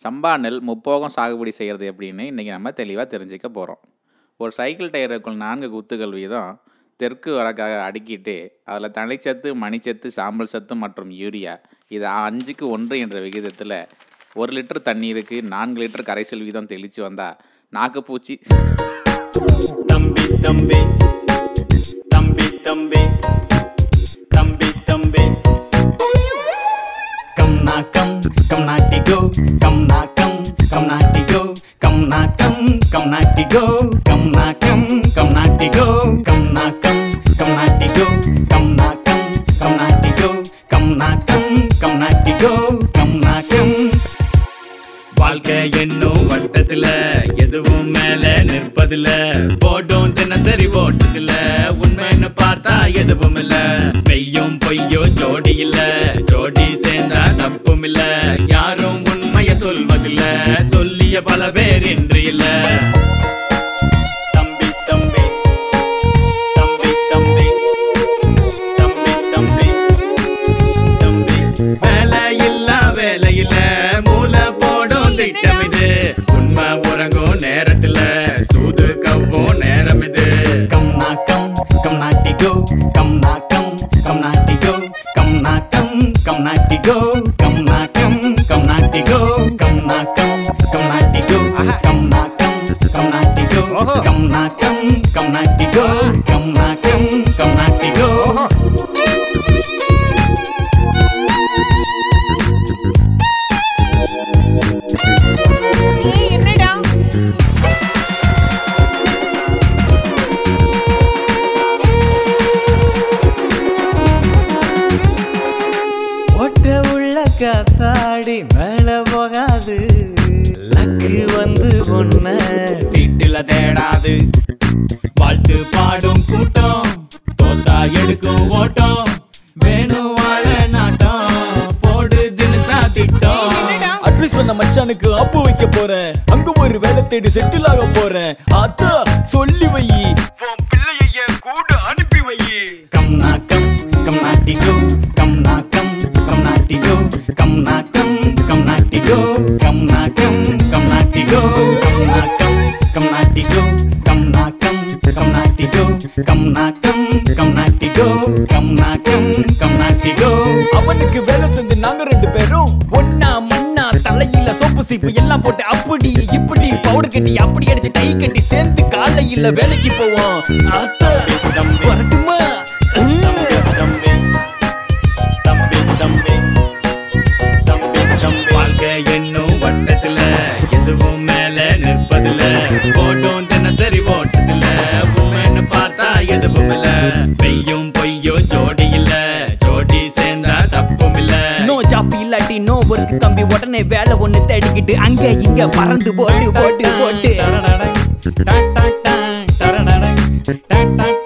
சம்பா நெல் முப்போகம் சாகுபடி செய்கிறது எப்படின்னு இன்றைக்கி நம்ம தெளிவாக தெரிஞ்சுக்க போகிறோம் ஒரு சைக்கிள் டயருக்குள் நான்கு குத்துகள் வீதம் தெற்கு வடக்காக அடுக்கிட்டு அதில் தனிச்சத்து மணிச்சத்து சாம்பல் சத்து மற்றும் யூரியா இது அஞ்சுக்கு ஒன்று என்ற விகிதத்தில் ஒரு லிட்டர் தண்ணீருக்கு நான்கு லிட்டர் கரைசல் வீதம் தெளித்து வந்தால் நாக்குப்பூச்சி தம்பி தம்பி தம்பி தம்பி தம்பி தம்பி கம் நா கம் கம் நாட்டி கோ கம் நா கம் கம் நாட்டி கோ கம் நா கம் கம் நாட்டி கோ கம் நா கம் கம் நாட்டி கோ கம் நா கம் கம் நாட்டி கோ கம் நா கம் கம் நாட்டி கோ கம் நா கம் கம் நாட்டி கோ கம் நா கம் வாழ்க்கை என்னும் வட்டத்துல எதுவும் மேல நிற்பதில்ல போட்டும் தினசரி ஓட்டதில்ல உண்மைன்னு பார்த்தா எதுவும் இல்ல மெய்யும் பொய்யும் ஜோடி இல்ல ஜோடி சேர்ந்தா தப்பும் இல்ல யாரும் உண்மைய சொல்வதில்ல சொல்லிய பல பேர் இன்று இல்ல தம்பி தம்பி தம்பி தம்பி தம்பி தம்பி தம்பி வேலை இல்ல வேலையில மூளை போடும் திட்டம் இது உண்மை உறங்கும் நேரத்துல சூது கவ்வும் நேரம் இது கம் நா கம் கம் நாட்டி கோ கம் நா கம் கம் நாட்டி கோ கம் நா கம் கம் நாட்டி கோ கம் நா கம் கம் நாட்டி கோ கம் நா கம் கம் நாட்டி கோ கம் நா கம் கம் நாட்டி கோ கம் நா கம் கம் நாட்டி கோ கம் நா கம் கம் நாட்டி கோ ஏய் என்னடா ஒட்ட உள்ள காத்தாடி மேல போகாது லக்கு வந்து பொண்ண வீட்டுல தேடாது வாழ்த்து பாடும் கூட்டம் தோத்தா எடுக்கும் ஓட்டம் வேணும் வாழ நாட்டம் போடு தினசா திட்டம் அட்வைஸ் பண்ண மச்சானுக்கு அப்பு வைக்க போறேன் அங்க ஒரு வேலை தேடி செட்டில் ஆக போறேன் அத்தா சொல்லி வை உன் பிள்ளைய என் கூட அனுப்பி வை கம் நா கம் கம் நாட்டி கோ கம் நா கம் கம் நாட்டி கோ கம் நா கம் கம் நாட்டி கோ கம் நா கம் கம் நாட்டி கோ கம் நா கம் கம் நாட்டி கோ கம் நா கம் கம் நாட்டி கோ கம் நா கம் கம் நாட்டி கோ கம் நா கம் கம் நாட்டி கோ அவனுக்கு வேலை செஞ்சு நாங்க ரெண்டு பேரும் ஒன்னா மண்ணா தலையில சோப்பு சீப்பு எல்லாம் போட்டு அப்படி இப்படி பவுடர் கட்டி அப்படி அடிச்சு டை கட்டி சேர்ந்து காலையில வேலைக்கு போவோம் அத்தா வரட்டுமா தம்பி தம்பி தம்பி தம்பி தம்பி தம்பி வாழ்க்கை என்னும் வட்டத்துல எதுவும் மேல நிற்பதில்ல ஓட்டும் தினசரி ஓட்டதில்ல உண்மைன்னு பார்த்தா எதுவும் இல்ல பெய்யும் பொய்யும் ஜோடி இல்ல ஜோடி சேர்ந்தா தப்பும் இல்ல நோ ஜாப் இல்லாட்டி நோ ஒர்க் தம்பி உடனே வேலை ஒண்ணு தேடிக்கிட்டு அங்க இங்க பறந்து போட்டு போட்டு போட்டு டா, டா, டா, டா, டா, டா, டா, டா, டா,